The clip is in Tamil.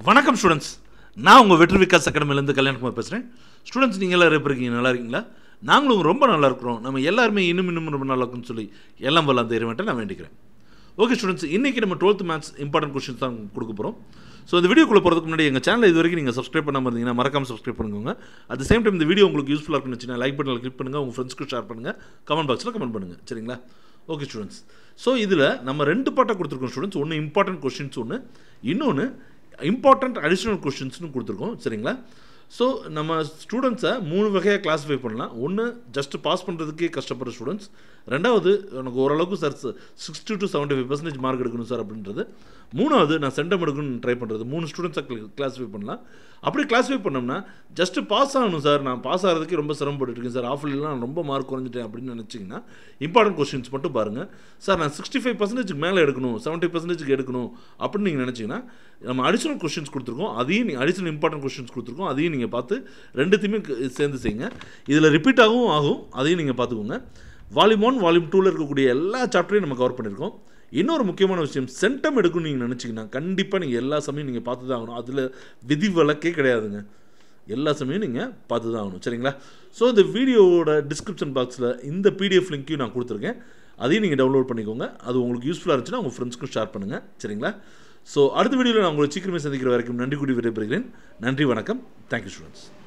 வணக்கம் ஸ்டூடெண்ட்ஸ் நான் உங்கள் வெற்றி விகாஸ் அகாடமிலேருந்து கல்யாணகுமார் பேசுகிறேன் ஸ்டூடெண்ட்ஸ் நீங்கள் எல்லாரும் எப்படி இருக்கீங்க நல்லா இருக்கீங்களா நாங்களும் ரொம்ப நல்லா இருக்கிறோம் நம்ம எல்லாருமே இன்னும் இன்னும் ரொம்ப நல்லா இருக்கும்னு சொல்லி எல்லாம் வல்ல அந்த இறைவன்ட்ட நான் வேண்டிக்கிறேன் ஓகே ஸ்டூடெண்ட்ஸ் இன்றைக்கி நம்ம டுவெல்த் மேத்ஸ் இம்பார்ட்டன்ட் கொஸ்டின்ஸ் தான் கொடுக்க போகிறோம் ஸோ இந்த வீடியோக்குள்ளே போகிறதுக்கு முன்னாடி எங்கள் சேனல் இது வரைக்கும் நீங்கள் சப்ஸ்கிரைப் பண்ணாமல் இருந்தீங்கன்னா மறக்காம சப்ஸ்கிரைப் பண்ணுங்க அட் சேம் டைம் இந்த வீடியோ உங்களுக்கு யூஸ்ஃபுல்லாக இருக்குன்னு வச்சுன்னா லைக் பட்டனில் கிளிக் பண்ணுங்கள் உங்கள் ஃப்ரெண்ட்ஸ்க்கு ஷேர் பண்ணுங்கள் கமெண்ட் பாக்ஸில் கமெண்ட் பண்ணுங்கள் சரிங்களா ஓகே ஸ்டூடெண்ட்ஸ் ஸோ இதில் நம்ம ரெண்டு பாட்டாக கொடுத்துருக்கோம் ஸ்டூடெண்ட்ஸ் ஒன்று இம்பார்ட்டன்ட் கொஸ்டின்ஸ் ஒன்று இன்னொன்று இம்பார்ட்டன்ட் அடிஷ்னல் கொஸ்டின்ஸ்னு கொடுத்துருக்கோம் சரிங்களா ஸோ நம்ம ஸ்டூடெண்ட்ஸை மூணு வகையாக கிளாஸிஃபை பண்ணலாம் ஒன்று ஜஸ்ட் பாஸ் பண்ணுறதுக்கே கஷ்டப்படுற ஸ்டூடெண்ட்ஸ் ரெண்டாவது எனக்கு ஓரளவுக்கு sir sixty to seventy five percentage mark எடுக்கணும் சார் அப்படின்றது மூணாவது நான் சென்டம் எடுக்கணும்னு ட்ரை பண்ணுறது மூணு ஸ்டூடெண்ட்ஸாக கிளாஸிஃபை பண்ணலாம் அப்படி கிளாஸிஃபை பண்ணோம்னா ஜஸ்ட் பாஸ் ஆகணும் சார் நான் பாஸ் ஆகிறதுக்கு ரொம்ப சிரமப்பட்டு இருக்கேன் சார் ஆஃப்லாம் நான் ரொம்ப மார்க் குறைஞ்சிட்டேன் அப்படின்னு நினச்சிங்கன்னா இம்பார்ட்டன்ட் கொஸ்டின்ஸ் மட்டும் பாருங்கள் சார் நான் சிக்ஸ்டி ஃபைவ் பர்சன்டேஜ்க்கு மேலே எடுக்கணும் செவன்ட்டி பர்சன்டேஜ்க்கு எடுக்கணும் அப்படின்னு நீங்கள் நினச்சிங்கன்னா நம்ம அடிஷனல் கொஸ்டின்ஸ் கொடுத்துருக்கோம் அதையும் நீங்கள் அடிஷனல் இம்பார்ட்டன்ட் கொஸ்டின்ஸ் கொடுத்துருக்கோம் அதையும் நீங்கள் பார்த்து ரெண்டுத்தையுமே க- சேர்ந்து செய்யுங்க இதில் ரிப்பீட் ஆகவும் ஆகும் அதையும் நீங்கள் பார்த்துக்கோங்க வால்யூம் ஒன் வால்யூம் டூவில் இருக்கக்கூடிய எல்லா சாப்டரையும் நம்ம கவர் பண்ணியிருக்கோம் இன்னொரு முக்கியமான விஷயம் சென்டம் எடுக்கணும்னு நீங்கள் நினச்சிங்கன்னா கண்டிப்பாக நீங்கள் எல்லா சமயம் நீங்கள் பார்த்து தான் ஆகணும் அதில் விதி விலக்கே கிடையாதுங்க எல்லா சமயம் நீங்கள் பார்த்து தான் ஆகணும் சரிங்களா ஸோ இந்த வீடியோவோட டிஸ்கிரிப்ஷன் பாக்ஸில் இந்த பிடிஎஃப் லிங்க்கையும் நான் கொடுத்துருக்கேன் அதையும் நீங்கள் டவுன்லோட் பண்ணிக்கோங்க அது உங்களுக்கு யூஸ்ஃபுல்லாக இருந்துச்சுன்னா உங்கள் ஃப்ரெண்ட்ஸ்க்கும் ஷேர் பண்ணுங்கள் சரிங்களா ஸோ அடுத்த வீடியோவில் நான் உங்களை சீக்கிரமே சந்திக்கிற வரைக்கும் நன்றி கூடி விடைபெறுகிறேன் நன்றி வணக்கம் தேங்க்யூ ஸ்டூடெண்ட்ஸ்